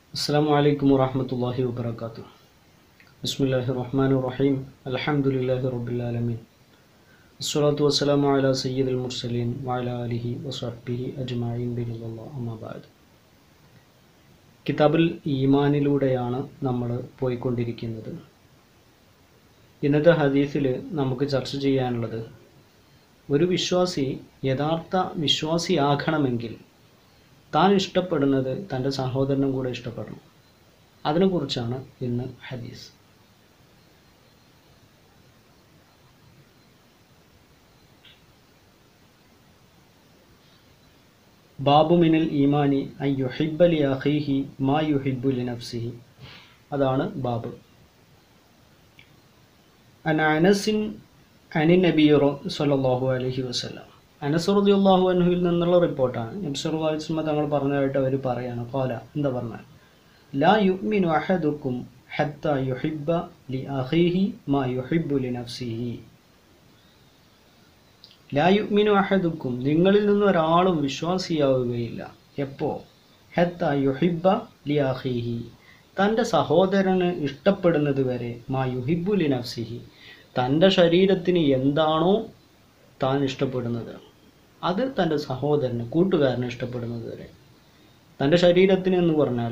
السلام عليكم ورحمة الله وبركاته بسم الله الرحمن الرحيم الحمد لله رب العالمين الصلاة والسلام على سيد المرسلين وعلى آله وصحبه أجمعين برضا الله أما بعد കിതാബുൽ ഈമാനിലൂടെയാണ് നമ്മൾ പോയിക്കൊണ്ടിരിക്കുന്നത് ഇന്നത്തെ ഹദീസിൽ നമുക്ക് ചർച്ച ചെയ്യാനുള്ളത് ഒരു വിശ്വാസി യഥാർത്ഥ വിശ്വാസിയാകണമെങ്കിൽ താൻ ഇഷ്ടപ്പെടുന്നത് തൻ്റെ സഹോദരനും കൂടെ ഇഷ്ടപ്പെടണം അതിനെക്കുറിച്ചാണ് ഇന്ന് ഹദീസ് ബാബു മിനൽ ഈമാനി ഐ യുഹിബ്ബലി അഖീഹി മാ യുഹിബ്ബു ലി നഫ്സിഹി അതാണ് ബാബ് അൻ അനസിൻ അനി നബി സല്ലല്ലാഹു അലൈഹി വസല്ലം അനസ് റളിയല്ലാഹു അൻഹുവിൽ നിന്നുള്ള റിപ്പോർട്ടാണ് നബി സല്ലല്ലാഹു അലൈഹി വസല്ലം തങ്ങൾ പറഞ്ഞതായിട്ട് അവർ പറയാണ് ഖാല എന്താ പറഞ്ഞാൽ ലാ യുഅ്മിനു അഹദുക്കും ഹത്ത യുഹിബ്ബ ലി അഖീഹി മാ യുഹിബ്ബു ലി നഫ്സിഹി ലാ യുഅ്മിനു അഹദുക്കും നിങ്ങളിൽ നിന്ന് ഒരാളും വിശ്വാസിയാവുകയില്ല എപ്പോ ഹത്ത യുഹിബ്ബ ലി അഖീഹി തൻ്റെ സഹോദരന് ഇഷ്ടപ്പെടുന്നത് വരെ മാ യുഹിബ്ബു ലി നഫ്സിഹി തൻ്റെ ശരീരത്തിന് എന്താണോ താൻ ഇഷ്ടപ്പെടുന്നത് അത് തൻ്റെ സഹോദരന് കൂട്ടുകാരന് ഇഷ്ടപ്പെടുന്നത് വരെ തൻ്റെ ശരീരത്തിന് എന്ന് പറഞ്ഞാൽ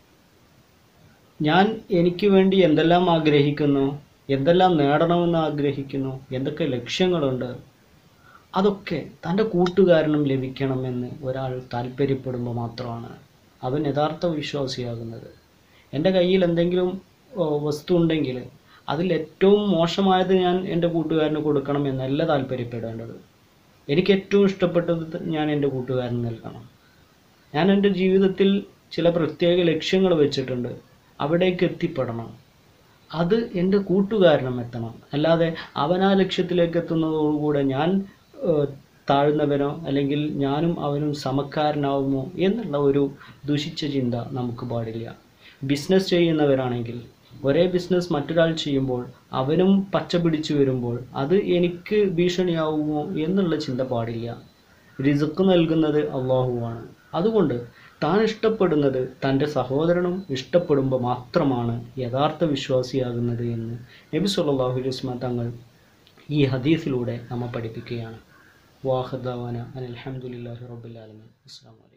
ഞാൻ എനിക്ക് വേണ്ടി എന്തെല്ലാം ആഗ്രഹിക്കുന്നു എന്തെല്ലാം നേടണമെന്ന് ആഗ്രഹിക്കുന്നു എന്തൊക്കെ ലക്ഷ്യങ്ങളുണ്ട് അതൊക്കെ തൻ്റെ കൂട്ടുകാരനും ലഭിക്കണമെന്ന് ഒരാൾ താല്പര്യപ്പെടുമ്പോൾ മാത്രമാണ് അവൻ യഥാർത്ഥ വിശ്വാസിയാകുന്നത് എൻ്റെ കയ്യിൽ എന്തെങ്കിലും ഓ, വസ്തു ഉണ്ടെങ്കിൽ അതിൽ ഏറ്റവും മോശമായത് ഞാൻ എൻ്റെ കൂട്ടുകാരന് കൊടുക്കണം എന്നല്ല താല്പര്യപ്പെടേണ്ടത് എനിക്ക് ഏറ്റവും ഇഷ്ടപ്പെട്ടത് ഞാൻ എൻ്റെ കൂട്ടുകാരന് നൽകണം ഞാൻ എൻ്റെ ജീവിതത്തിൽ ചില പ്രത്യേക ലക്ഷ്യങ്ങൾ വെച്ചിട്ടുണ്ട് അവിടേക്ക് എത്തിപ്പെടണം അത് എൻ്റെ കൂട്ടുകാരനും എത്തണം അല്ലാതെ അവൻ ആ ലക്ഷ്യത്തിലേക്ക് എത്തുന്നതോടുകൂടെ ഞാൻ ഏഹ്, താഴ്ന്നവനോ അല്ലെങ്കിൽ ഞാനും അവനും സമക്കാരനാവുമോ എന്നുള്ള ഒരു ദുഷിച്ച ചിന്ത നമുക്ക് പാടില്ല ബിസിനസ് ചെയ്യുന്നവരാണെങ്കിൽ ഒരേ ബിസിനസ് മറ്റൊരാൾ ചെയ്യുമ്പോൾ അവനും പച്ച പിടിച്ചു വരുമ്പോൾ അത് എനിക്ക് ഭീഷണിയാവുമോ എന്നുള്ള ചിന്ത പാടില്ല റിസുക്ക് നൽകുന്നത് അള്ളാഹുവാണ് അതുകൊണ്ട് താൻ ഇഷ്ടപ്പെടുന്നത് തൻ്റെ സഹോദരനും ഇഷ്ടപ്പെടുമ്പോൾ മാത്രമാണ് യഥാർത്ഥ വിശ്വാസിയാകുന്നത് എന്ന് നബി സല്ലല്ലാഹു അലൈഹി വസല്ലം തങ്ങൾ ഈ ഹദീസിലൂടെ നമ്മെ പഠിപ്പിക്കുകയാണ് വാഹദാവാന അനിൽഹമുല്ലാഹി റബ്ബുൽ ആലമീൻ അസ്സലാമു അലൈക്കും